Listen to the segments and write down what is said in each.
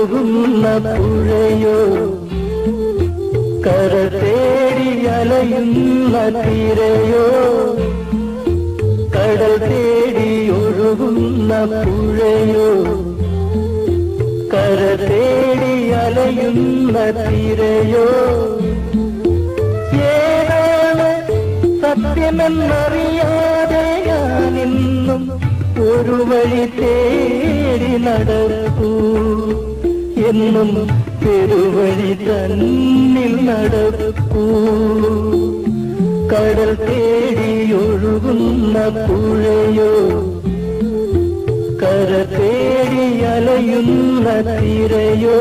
ഒഴുകുന്ന പുഴയോ കര തേടി അലയുന്ന തീരയോ കടൽ തേടി ഒഴുകുന്ന പുഴയോ കര തേടി അലയുന്ന തീരയോ ഏതാണ് സത്യമെന്നറിയാതെ ഞാനിന്നും ഒരു വഴി തേടി നടക്കൂ എന്നും പെരുവഴി തന്നിൽ നടക്കൂ കടൽ തേടി ഒഴുകുന്ന പുഴയോ കര തേടി അലയുന്ന തീരയോ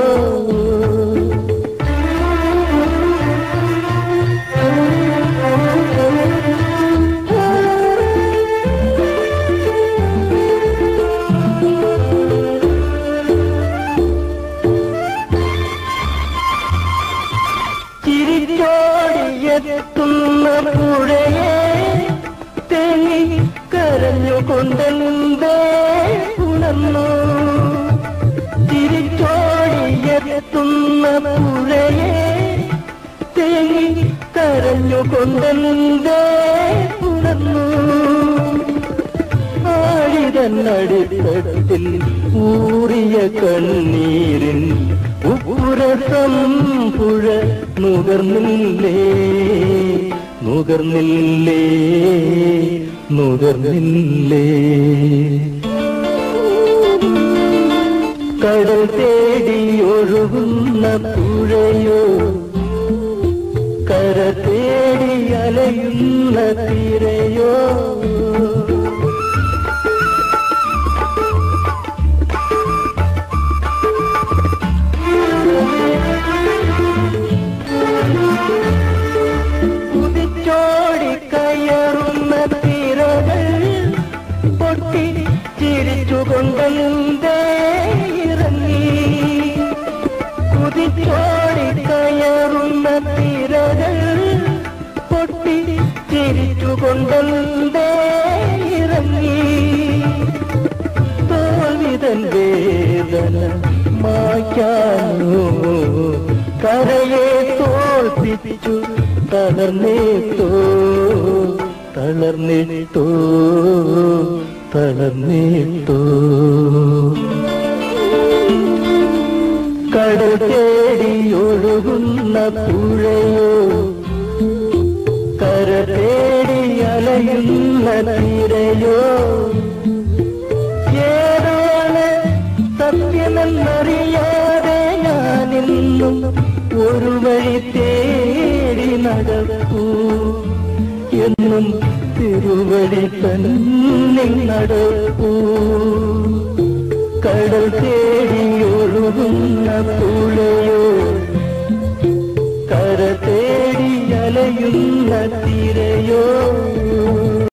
ചിരിച്ചോടിയെത്തുന്ന പുഴയെ തേങ്ങി കരഞ്ഞുകൊണ്ടെന്തേ ഉണർന്നു ചിരിച്ചോടിയെത്തുന്ന പുഴയെ തേങ്ങി കരഞ്ഞുകൊണ്ടെന്തേ ഉണർന്നു ആഴിതന്നടിത്തട്ടിൽ ഊറിയ കണ്ണീരിൻ ഉപ്പുരസം പുഴ നുകർന്നില്ലേ നുകർന്നില്ലേ നുകർന്നില്ലേ കടൽ തേടി ഒഴുകുന്ന പുഴയോ കര തേടി അലയുന്ന തീരയോ കുതിച്ചോടി കയറുന്ന തിരകൾ പൊട്ടി ചിരിച്ചുകൊണ്ടേ ഇറങ്ങി കുതിച്ചോടി കയറുന്ന തിരകൾ പൊട്ടി ചിരിച്ചുകൊണ്ടേ ഇറങ്ങി തോൽവിതൻ വേദന മായ്ക്കാനോ കരയെ തോൽപ്പിച്ചു തളർന്നേത്തോ തളർന്നിട്ടോ തളർന്നിട്ടോ കടൽ തേടി ഒഴുകുന്ന പുഴയോ കര തേടി അലയുന്ന തീരയോ ഏതാണ് സത്യമെന്നറിയാതെ ഞാനിന്നും ഒരു വഴി തേടി നടക്കൂ എന്നും തിരുവഴി തന്നിൽ നടക്കൂ കടൽ തേടി ഒഴുകുന്ന പുഴയോ കര തേടി അലയുന്ന തീരയോ